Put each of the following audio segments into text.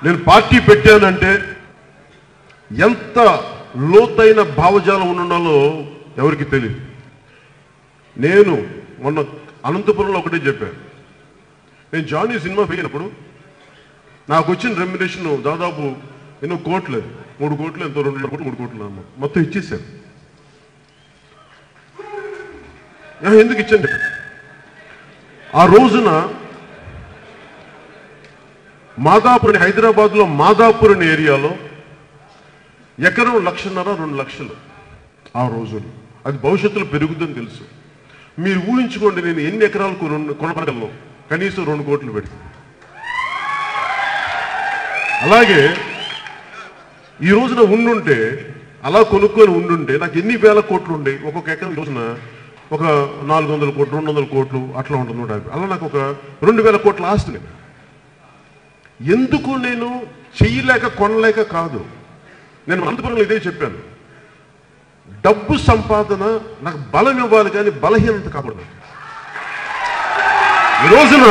నేను పార్టీ పెట్టానంటే ఎంత లోతైన భావజాలం ఉండాలో ఎవరికి తెలియదు నేను మొన్న అనంతపురంలో ఒకటే చెప్పాను నేను జానీ సినిమా పోయినప్పుడు నాకు వచ్చిన రెమ్యునేషన్ దాదాపు ఎన్నో కోట్లు మూడు కోట్లు ఎంతో రెండు కోట్లు మూడు కోట్లు అన్నమాట మొత్తం ఇచ్చేసాను ఆ, ఎందుకు ఇచ్చండి ఆ రోజున మాదాపురం హైదరాబాద్ లో మాదాపురం ఏరియాలో ఎకరం లక్షన్నర రెండు లక్షలు ఆ రోజులు అది భవిష్యత్తులో పెరుగుతుందని తెలుసు మీరు ఊహించుకోండి నేను ఎన్ని ఎకరాలు కొను కొనగలను కనీసం రెండు కోట్లు పెట్టి అలాగే ఈ రోజున ఉండుంటే అలా కొనుక్కొని ఉండుంటే నాకు ఎన్ని వేల కోట్లు ఉండే ఒక్కొక్క ఎకరం ఈ రోజున ఒక నాలుగు వందల కోట్లు రెండు వందల కోట్లు అట్లా ఉంటుంది నూట యాభై అలా నాకు ఒక రెండు వేల కోట్ల ఆస్తిని ఎందుకు నేను చెయ్యలేక కొనలేక కాదు నేను అనంతపురంలో ఇదే చెప్పాను డబ్బు సంపాదన నాకు బలం ఇవ్వాలి కానీ బలహీనత కాకూడదు ఈ రోజున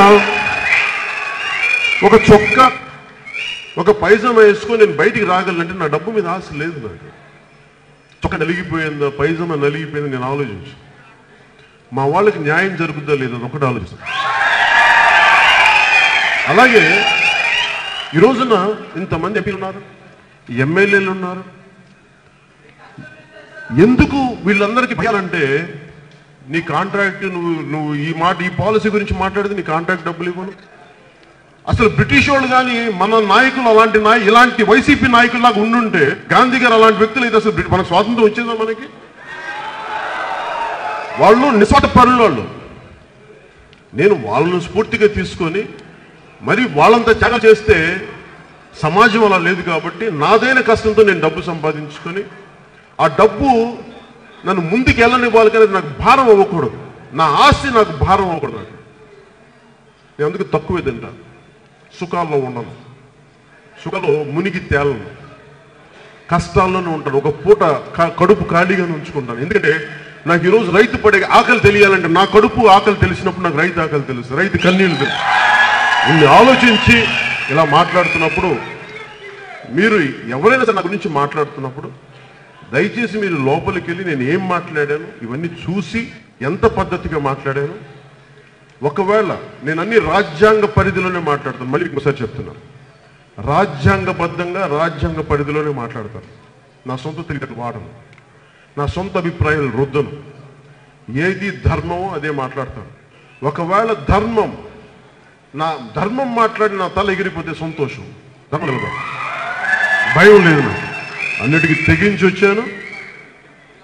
ఒక చొక్క ఒక పైజామా వేసుకొని నేను బయటికి రాగలంటే నా డబ్బు మీద ఆశ లేదు నాకు చొక్క నలిగిపోయిందా పైజామా నలిగిపోయింది నేను ఆలోచించు మా వాళ్ళకి న్యాయం జరుగుతుందా లేదా అని ఒకటి ఆలోచిస్తాను అలాగే ఈ రోజున ఇంతమంది ఎంపీలు ఉన్నారు ఎమ్మెల్యేలు ఉన్నారు ఎందుకు వీళ్ళందరికీ భయాలంటే నీ కాంట్రాక్ట్ నువ్వు నువ్వు ఈ మాట ఈ పాలసీ గురించి మాట్లాడితే నీ కాంట్రాక్ట్ డబ్బులు ఇవ్వను అసలు బ్రిటిష్ వాళ్ళు కానీ మన నాయకులు అలాంటి నాయ ఇలాంటి వైసీపీ నాయకుల్లాగా ఉండుంటే గాంధీ గారు అలాంటి వ్యక్తులు అయితే అసలు బ్రిటి- మనకు స్వాతంత్రం వచ్చేదా మనకి వాళ్ళు నిస్వార్థ పరులు వాళ్ళు నేను వాళ్ళను స్ఫూర్తిగా తీసుకొని మరి వాళ్ళంతా త్యాగం చేస్తే సమాజం అలా లేదు కాబట్టి నాదైన కష్టంతో నేను డబ్బు సంపాదించుకొని ఆ డబ్బు నన్ను ముందుకు వెళ్ళనివ్వాలి కానీ నాకు భారం అవ్వకూడదు నా ఆస్తి నాకు భారం అవ్వకూడదు నాకు నేను అందుకు తక్కువే తింటాను సుఖాల్లో ఉండను సుఖంలో మునిగి తేలను కష్టాల్లోనే ఉంటాను ఒక పూట క- కడుపు ఖాళీగానే ఉంచుకుంటాను ఎందుకంటే నాకు ఈరోజు రైతు పడే ఆకలి తెలియాలంటే నా కడుపు ఆకలి తెలిసినప్పుడు నాకు రైతు ఆకలి తెలుసు రైతు కన్నీళ్ళు తెలుసు ఇన్ని ఆలోచించి ఇలా మాట్లాడుతున్నప్పుడు మీరు ఎవరైనా సరే నా గురించి మాట్లాడుతున్నప్పుడు దయచేసి మీరు లోపలికి వెళ్ళి నేను ఏం మాట్లాడాను ఇవన్నీ చూసి ఎంత పద్ధతిగా మాట్లాడాను ఒకవేళ నేను అన్ని రాజ్యాంగ పరిధిలోనే మాట్లాడతాను మళ్ళీ ఇంకోసారి చెప్తున్నాను రాజ్యాంగబద్ధంగా రాజ్యాంగ పరిధిలోనే మాట్లాడతాను నా సొంత తెలియదు వాడను నా సొంత అభిప్రాయాలు రుద్దను ఏది ధర్మమో అదే మాట్లాడతాను ఒకవేళ ధర్మం నా ధర్మం మాట్లాడి నా తల ఎగిరిపోతే సంతోషం ధర్మం నిలబడ. భయం లేదు నాకు అన్నిటికీ తెగించి వచ్చాను